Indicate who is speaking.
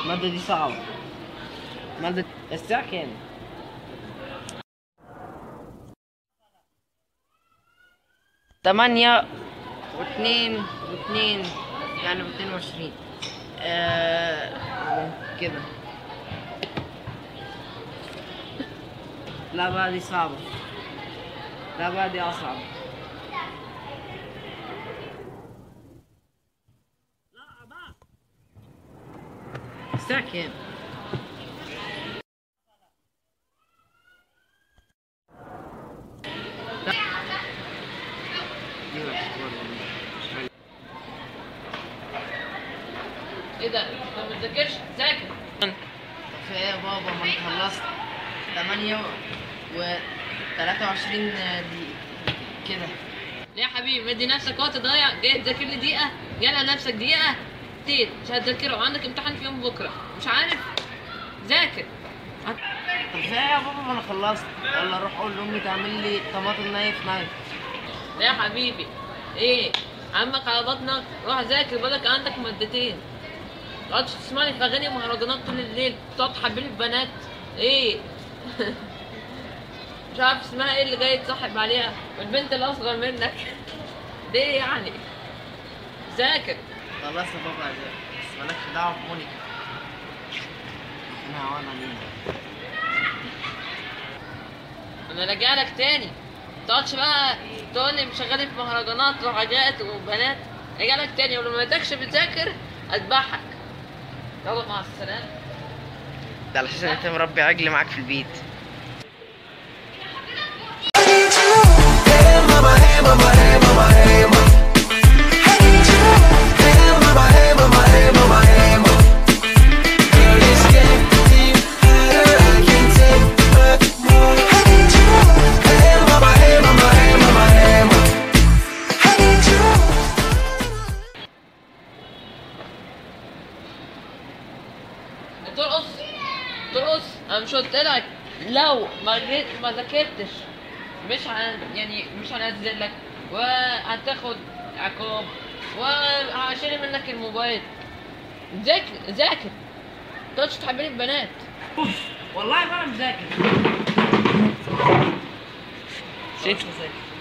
Speaker 1: المادة دي صعبة مادة الساعة كام؟ تمانية واثنين واثنين يعني ميتين وعشرين آه كده لا بقى دي صعبة لا بقى دي أصعب لا بقى الساعة كام؟ لا. دي وحشة برضه، مش حلوة.
Speaker 2: ايه ده؟ انت ما بتذاكرش؟ ذاكر
Speaker 1: في ايه يا بابا ما انا خلصت تمانية و تلاتة وعشرين دقيقة كده
Speaker 2: ليه يا حبيبي مدي نفسك وقت ضايع جاي تذاكر لي دقيقة جاي على نفسك دقيقة تيت مش هتذاكره وعندك امتحان في يوم بكرة مش عارف ذاكر
Speaker 1: طب في ايه يا بابا ما انا خلصت يلا روح قول لامي تعمل لي طماطم نايف نايف
Speaker 2: ليه يا حبيبي ايه عمك على بطنك روح ذاكر بالك عندك مادتين تقعدش تسمعني في اغاني ومهرجانات طول الليل تقعد تحبلي في بنات ايه مش عارف اسمها ايه اللي جاي تصاحب عليها والبنت الاصغر منك ليه يعني ذاكر
Speaker 1: خلاص يا بابا عايز بس مالكش دعوة بمونيكا انا وانا مين
Speaker 2: انا راجع لك تاني تقعدش بقى تقول لي مشغلين في مهرجانات وحاجات وبنات راجع لك تاني ولما لقيتكش بتذاكر اذبحك يلا مع السلامه
Speaker 1: ده على اساس ان انت مربي عجل معاك في البيت
Speaker 2: ترقص ترقص انا مش قلت لك لو ما جيت ما ذاكرتش مش هن يعني مش هنزل لك وهتاخد عقاب وهشيل منك الموبايل ذاكر ذاكر تقعدش تحبني البنات
Speaker 1: والله ما انا مذاكر
Speaker 2: شايف
Speaker 1: مذاكر